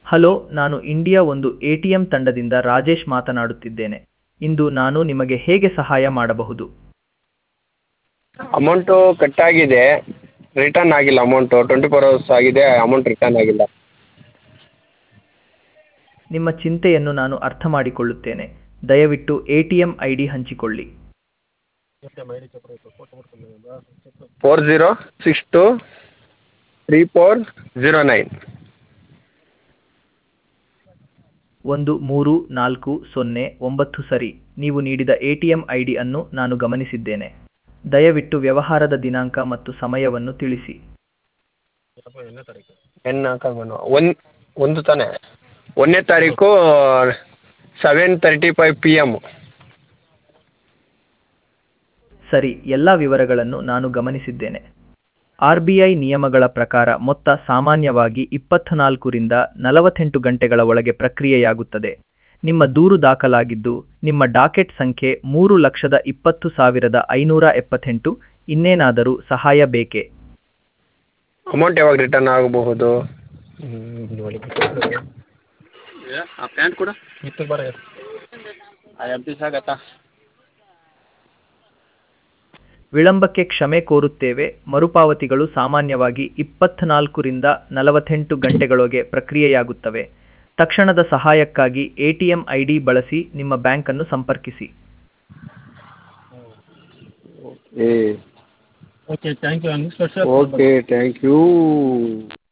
hello ನಾನು India ಒಂದು A T M ತಂಡದಿಂದ ರಾಜೇಶ್ ಮಾತನಾಡುತ್ತಿದ್ದೇನೆ ಇಂದು ನಾನು ನಿಮಗೆ ಹೇಗೆ ಸಹಾಯ ಮಾಡಬಹುದು ಅಮೌಂಟು ಕಟ್ಟಾಗಿದೆ ರಿಟರ್ನ್ ಆಗಿಲ್ಲ ಅಮೌಂಟು ಟ್ವೆಂಟಿ ಫೋರ್ ಅವರ್ಸ್ ಆಗಿದೆ ಅಮೌಂಟ್ ರಿಟರ್ನ್ ಆಗಿಲ್ಲ ನಿಮ್ಮ ಚಿಂತೆಯನ್ನು ನಾನು ಅರ್ಥ ಮಾಡಿಕೊಳ್ಳುತ್ತೇನೆ ದಯವಿಟ್ಟು A T M I D ಹಂಚಿಕೊಳ್ಳಿ four zero six two three four zero nine ಒಂದು ಮೂರು ನಾಲ್ಕು ಸೊನ್ನೆ ಒಂಬತ್ತು ಸರಿ ನೀವು ನೀಡಿದ A T M I D ಅನ್ನು ನಾನು ಗಮನಿಸಿದ್ದೇನೆ ದಯವಿಟ್ಟು ವ್ಯವಹಾರದ ದಿನಾಂಕ ಮತ್ತು ಸಮಯವನ್ನು ತಿಳಿಸಿ ಎನ್ ಹಾಕೊಂಡು ಒಂದು ಒಂದು ತಾನೇ ಒಂದನೇ ತಾರೀಕು seven thirty five P M ಸರಿ ಎಲ್ಲ ವಿವರಗಳನ್ನು ನಾನು ಗಮನಿಸಿದ್ದೇನೆ ಆರ್ ಬಿ ಐ ನಿಯಮಗಳ ಪ್ರಕಾರ ಮೊತ್ತ ಸಾಮಾನ್ಯವಾಗಿ ಇಪ್ಪತ್ನಾಲ್ಕರಿಂದ ನಲವತ್ತೆಂಟು ಗಂಟೆಗಳ ಒಳಗೆ ಪ್ರಕ್ರಿಯೆಯಾಗುತ್ತದೆ ನಿಮ್ಮ ದೂರು ದಾಖಲಾಗಿದ್ದು ನಿಮ್ಮ ಡಾಕೆಟ್ ಸಂಖ್ಯೆ ಮೂರು ಲಕ್ಷದ ಇಪ್ಪತ್ತು ಸಾವಿರದ ಐನೂರ ಎಪ್ಪತ್ತೆಂಟು ಇನ್ನೇನಾದರೂ ಸಹಾಯ ಬೇಕೇ ಅಮೌಂಟ್ ಯಾವಾಗ ರಿಟರ್ನ್ ಆಗಬಹುದು ಆ ಪ್ಯಾಂಟ್ ಕೂಡ ಎಮ್ ಪಿ ಸಾಕತ್ತಾ ವಿಳಂಬಕ್ಕೆ ಕ್ಷಮೆ ಕೋರುತ್ತೇವೆ ಮರುಪಾವತಿಗಳು ಸಾಮಾನ್ಯವಾಗಿ ಇಪ್ಪತ್ನಾಲ್ಕರಿಂದ ನಲವತ್ತೆಂಟು ಗಂಟೆಗಳೊಳಗೆ ಪ್ರಕ್ರಿಯೆಯಾಗುತ್ತವೆ ತಕ್ಷಣದ ಸಹಾಯಕ್ಕಾಗಿ ಎಟಿಎಂ ಐಡಿ ಬಳಸಿ ನಿಮ್ಮ ಬ್ಯಾಂಕನ್ನು ಸಂಪರ್ಕಿಸಿ ಏ okay thank you okay thank you